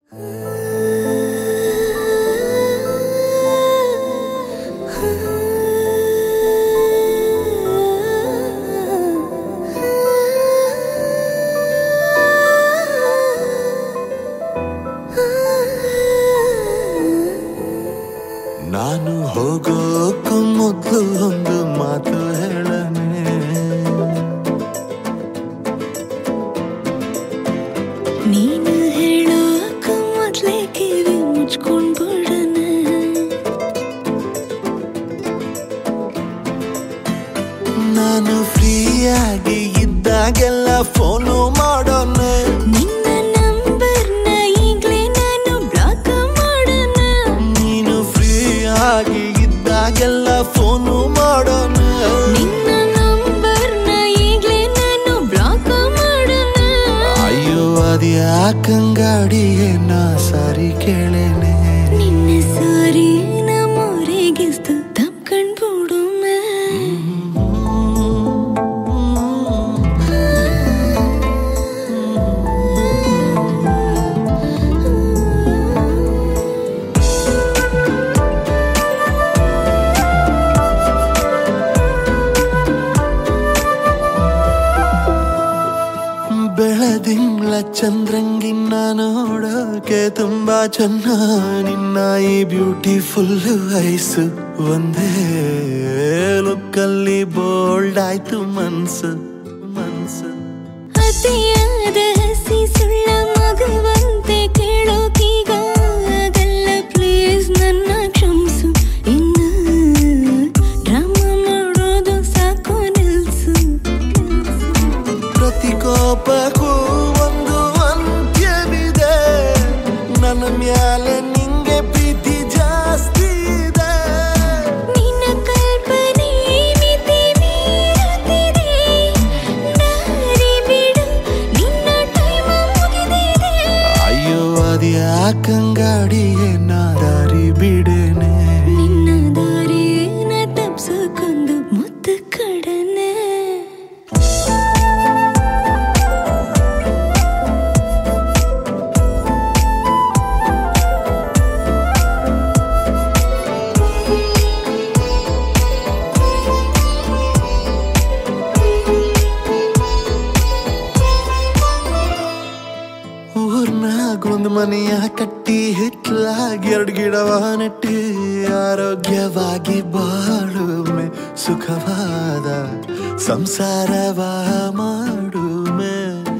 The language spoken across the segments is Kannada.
ನಾನು ಹೋಗೋಕ್ಕೂ ಮೊದಲು ಒಂದು ಮಾತು ಹೇಳನೆ ನೀನು ಹೇಳೋಕ ಮೊದ್ಲೇ ಕಿವಿ ಮುಚ್ಕೊಂಡ್ ಬಿಡನೆ ನಾನು ಫ್ರೀಯಾಗಿ ಇದ್ದಾಗೆಲ್ಲ ಫೋನು ಮಾಡೋನೆ ನಿನ್ನ ನಂಬರ್ನ ಈಗ್ಲೇ ನಾನು ಬ್ಲಾಕ್ ಮಾಡೋಣ ನೀನು ಫ್ರೀಯಾಗಿ ಇದ್ದಾಗೆಲ್ಲ ಫೋನು ಮಾಡೋನೆ ನಿನ್ನ ನಂಬರ್ನ ಈಗ್ಲೇ ನಾನು ಬ್ಲಾಕ್ ಮಾಡೋಣ ಅಯ್ಯೋ ಅದ್ಯಾಕಂಗಾಡಿಯೇ ನಾ ಸಾರಿ ಕೇಳೇನೆ ನಿನ್ನ ಸಾರಿ ನಮ್ಮೂರಿಗಿಸ್ತು ತಪ್ಕೊಂಡ್ ಬಿಡುಮೆ ಬೆಳದಿಂಗ್ಳ ಚಂದ್ರಂಗಿನ್ನ ನೋಡೋಕೆ ತುಂಬಾ ಚೆನ್ನ ನಿನ್ನ ಈ ಬ್ಯೂಟಿಫುಲ್ ಐಸು ಒಂದೇ ಲುಕ್ಕಲ್ಲಿ ಬೋಲ್ಡ್ ಆಯ್ತು ಮನ್ಸು ಮನ್ಸು ಅತಿಯಾದ ಹಸಿ ಸುಳ್ಳ ಮಗುವಂತೆ ಕೇಳೋಕೀಗ ಆಗಲ್ಲ ಪ್ಲೀಸ್ ನನ್ನ ಕ್ಷಮಿಸು ಇನ್ನು ಡ್ರಾಮಾ ಮಾಡೋದು ಸಾಕು ನಿಲ್ಸು ಪ್ರತಿ ಕೋಪಕ್ಕೂ ಒಂದು ಅಂತ್ಯವಿದೆ ನನ್ನ ಮ್ಯಾಲೆ ನಿಂಗೆ ಪ್ರೀತಿ ಜಾಸ್ತಿ ಇದೆ ನಿನ್ನ ಕಲ್ಪನೆ ಮಿತಿ ಮೀರುತ್ತಿದೆ ದಾರಿ ಬಿಡು ನಿನ್ನ ಟೈಮ್ ಮುಗಿದಿದೆ ಅಯ್ಯೋ ಅದ್ಯಾಕಂಗಾಡಿಯೇ ನಾ ದಾರಿ ಬಿಡೇನೆ ನಿನ್ನ ದಾರಿನ ತಪ್ಸಕ್ಕೊಂದು ಮುತ್ತು ಕಡನೆ ಊರ್ನಾಗ ಒಂದ್ ಮನೆಯ ಕಟ್ಟಿ ಹಿತ್ಲಾಗಿ ಎರಡ್ ಗಿಡವ ನೆಟ್ಟಿ ಆರೋಗ್ಯವಾಗಿ ಬಾಳುಮೆ ಸುಖವಾದ ಸಂಸಾರವ ಮಾಡುಮೆ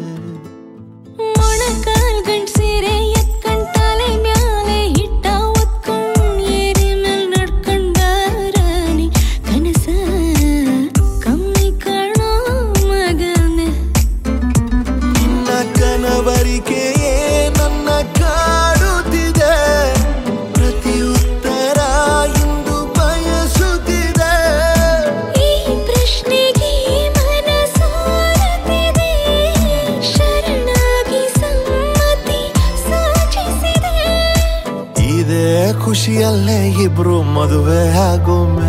ಮೊಣಕಾಲ್ ಗಂಟ್ ಸೀರೆ ಎತ್ಕೊಂಡ್ ತಲೆ ಮ್ಯಾಲೆ ಹಿಟ್ಟ ಒತ್ಕೊಂಡ್ ಏರಿ ಮೇಲ್ ನಡ್ಕೊಂಡ್ ಬಾರಾಣಿ ಕನಸ ಕಮ್ಮಿ ಕಾಣೋ ಮಗನೆ ನಿನ್ನ ಕನವರಿಕೆಯೇ ನನ್ನ ಕಾಡುತ್ತಿದೆ ಪ್ರತಿ ಉತ್ತರ ಇಂದು ಬಯಸುತ್ತಿದೆ ಈ ಪ್ರಶ್ನೆಗೆ ಮನ ಸೋರುತ್ತಿದೆ ಶರಣಾಗಿ ಸಮ್ಮತಿ ಸೂಚಿಸಿದೆ ಇದೇ ಖುಷಿಯಲ್ಲೇ ಇಬ್ರು ಮದುವೆ ಆಗೋಮೆ